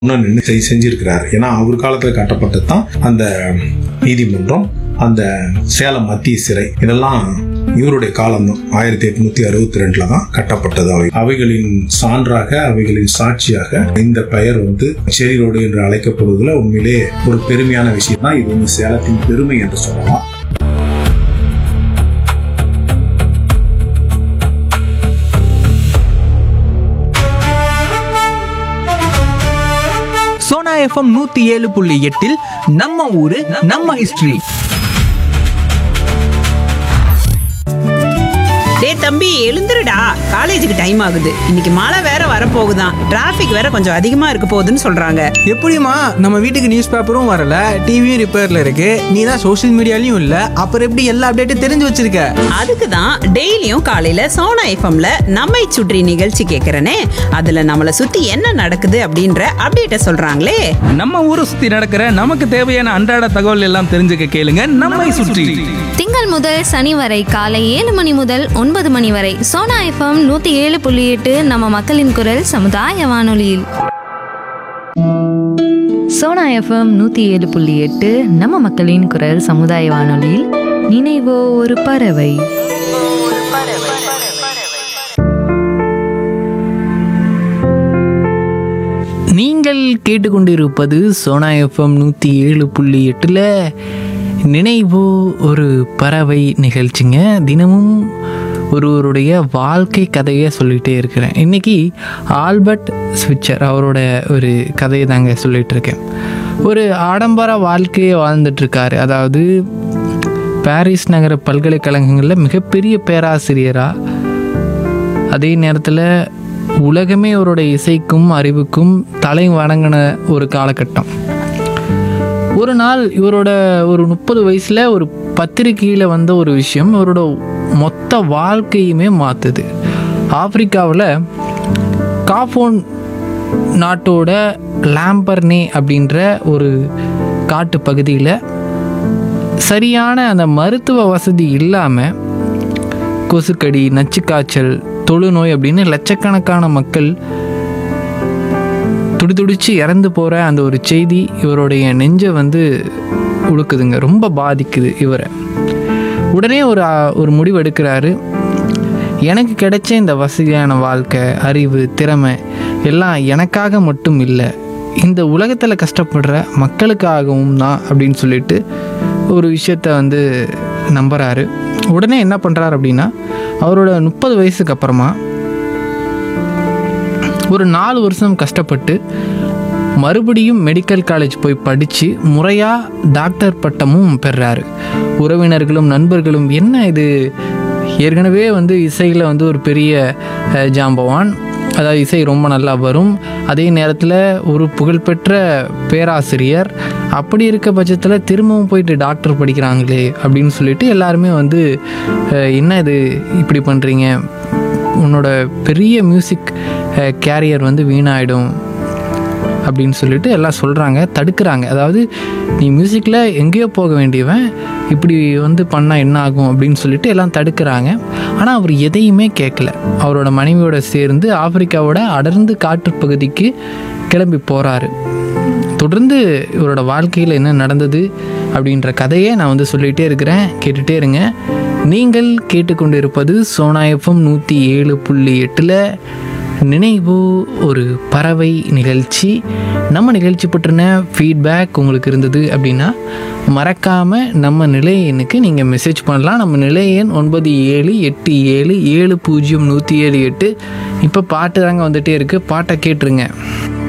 இன்னும் நின்று செய் செஞ்சிருக்கிறாரு ஏன்னா அவர் காலத்துல கட்டப்பட்டது தான் அந்த நீதிமன்றம் அந்த சேலம் மத்திய சிறை இதெல்லாம் இவருடைய காலம்தான் ஆயிரத்தி எட்நூத்தி அறுபத்தி ரெண்டுல தான் கட்டப்பட்டது அவை அவைகளின் சான்றாக அவைகளின் சாட்சியாக இந்த பெயர் வந்து செரி ரோடு என்று அழைக்கப்படுவதில் உண்மையிலே ஒரு பெருமையான விஷயம் தான் இது வந்து சேலத்தின் பெருமை என்று சொல்லலாம் சோனா எஃப்எம் நூத்தி ஏழு புள்ளி எட்டில் நம்ம ஊரு நம்ம ஹிஸ்டரி டேய் தம்பி எழுந்துருடா காலேஜுக்கு டைம் ஆகுது இன்னைக்கு மழை வேற வரப்போகுதாம் டிராஃபிக் வேற கொஞ்சம் அதிகமா இருக்க போகுதுன்னு சொல்றாங்க எப்படிம்மா நம்ம வீட்டுக்கு நியூஸ் பேப்பரும் வரல டிவியும் ரிப்பேர்ல இருக்கு நீ தான் சோஷியல் மீடியாலையும் இல்ல அப்புறம் எப்படி எல்லா அப்டேட்டும் தெரிஞ்சு வச்சிருக்க அதுக்கு தான் டெய்லியும் காலையில சோனா எஃப்எம்ல நம்மை சுற்றி நிகழ்ச்சி கேட்கறனே அதுல நம்மளை சுத்தி என்ன நடக்குது அப்படின்ற அப்டேட்ட சொல்றாங்களே நம்ம ஊரை சுத்தி நடக்கிற நமக்கு தேவையான அன்றாட தகவல் எல்லாம் தெரிஞ்சுக்க கேளுங்க நம்மை சுற்றி திங்கள் முதல் சனி வரை காலை ஏழு மணி முதல் ஒன்பது மணி வரை சோனா எஃப்எம் நூத்தி ஏழு புள்ளி எட்டு நம்ம மக்களின் குரல் சமுதாய வானொலியில் சோனா எஃப்எம் நூற்றி ஏழு புள்ளி எட்டு நம்ம மக்களின் குரல் சமுதாய வானொலியில் நினைவோ ஒரு பறவை நீங்கள் கேட்டுக்கொண்டிருப்பது சோனா எஃப்எம் நூற்றி ஏழு புள்ளி எட்டில் நினைவு ஒரு பறவை நிகழ்ச்சிங்க தினமும் ஒருவருடைய வாழ்க்கை கதையை சொல்லிகிட்டே இருக்கிறேன் இன்றைக்கி ஆல்பர்ட் ஸ்விட்சர் அவரோட ஒரு கதையை தாங்க சொல்லிகிட்டு இருக்கேன் ஒரு ஆடம்பர வாழ்க்கையை வாழ்ந்துட்டுருக்காரு அதாவது பாரிஸ் நகர பல்கலைக்கழகங்களில் மிகப்பெரிய பேராசிரியராக அதே நேரத்தில் உலகமே அவரோட இசைக்கும் அறிவுக்கும் தலை வணங்கின ஒரு காலகட்டம் ஒரு நாள் இவரோட ஒரு முப்பது வயசில் ஒரு பத்திரிக்கையில் வந்த ஒரு விஷயம் இவரோட மொத்த வாழ்க்கையுமே மாற்றுது ஆப்பிரிக்காவில் காஃபோன் நாட்டோட லாம்பர்னே அப்படின்ற ஒரு காட்டு பகுதியில் சரியான அந்த மருத்துவ வசதி இல்லாமல் கொசுக்கடி நச்சுக்காய்ச்சல் தொழுநோய் அப்படின்னு லட்சக்கணக்கான மக்கள் துடிதுடிச்சு இறந்து போகிற அந்த ஒரு செய்தி இவருடைய நெஞ்சை வந்து உழுக்குதுங்க ரொம்ப பாதிக்குது இவரை உடனே ஒரு ஆ- ஒரு முடிவு எடுக்கிறாரு எனக்கு கிடைச்ச இந்த வசதியான வாழ்க்கை அறிவு திறமை எல்லாம் எனக்காக மட்டும் இல்லை இந்த உலகத்தில் கஷ்டப்படுற மக்களுக்காகவும் தான் அப்படின்னு சொல்லிட்டு ஒரு விஷயத்த வந்து நம்புகிறாரு உடனே என்ன பண்ணுறாரு அப்படின்னா அவரோட முப்பது வயசுக்கு அப்புறமா ஒரு நாலு வருஷம் கஷ்டப்பட்டு மறுபடியும் மெடிக்கல் காலேஜ் போய் படித்து முறையாக டாக்டர் பட்டமும் பெறாரு உறவினர்களும் நண்பர்களும் என்ன இது ஏற்கனவே வந்து இசையில் வந்து ஒரு பெரிய அஹ், ஜாம்பவான் அதாவது இசை ரொம்ப நல்லா வரும் அதே நேரத்தில் ஒரு புகழ்பெற்ற பேராசிரியர் அப்படி இருக்க பட்சத்தில் திரும்பவும் போயிட்டு டாக்டர் படிக்கிறாங்களே அப்படின்னு சொல்லிட்டு எல்லாருமே வந்து அஹ், என்ன இது இப்படி பண்ணுறீங்க உன்னோட பெரிய மியூசிக் கேரியர் வந்து வீணாயிடும் அப்படின்னு சொல்லிட்டு எல்லாம் சொல்கிறாங்க தடுக்கிறாங்க அதாவது நீ மியூசிக்கில் எங்கேயோ போக வேண்டியவன் இப்படி வந்து பண்ணால் என்ன ஆகும் அப்படின்னு சொல்லிட்டு எல்லாம் தடுக்கிறாங்க ஆனால் அவர் எதையுமே கேட்கல அவரோட மனைவியோட சேர்ந்து ஆப்பிரிக்காவோட அடர்ந்து காட்டுப் பகுதிக்கு கிளம்பி போகிறாரு தொடர்ந்து இவரோட வாழ்க்கையில் என்ன நடந்தது அப்படின்ற கதையை நான் வந்து சொல்லிகிட்டே இருக்கிறேன் கேட்டுகிட்டே இருங்க நீங்கள் கேட்டுக்கொண்டிருப்பது சோனா எஃப்எம் நூற்றி ஏழு புள்ளி எட்டில் நினைவு ஒரு பறவை நிகழ்ச்சி நம்ம நிகழ்ச்சி பற்றின ஃபீட்பேக் உங்களுக்கு இருந்தது அப்படின்னா மறக்காமல் நம்ம நிலைய எண்ணுக்கு நீங்கள் மெசேஜ் பண்ணலாம் நம்ம நிலைய எண் ஒன்பது ஏழு எட்டு ஏழு ஏழு பூஜ்ஜியம் நூற்றி ஏழு எட்டு இப்போ பாட்டு தாங்க வந்துகிட்டே இருக்குது பாட்டை கேட்டுருங்க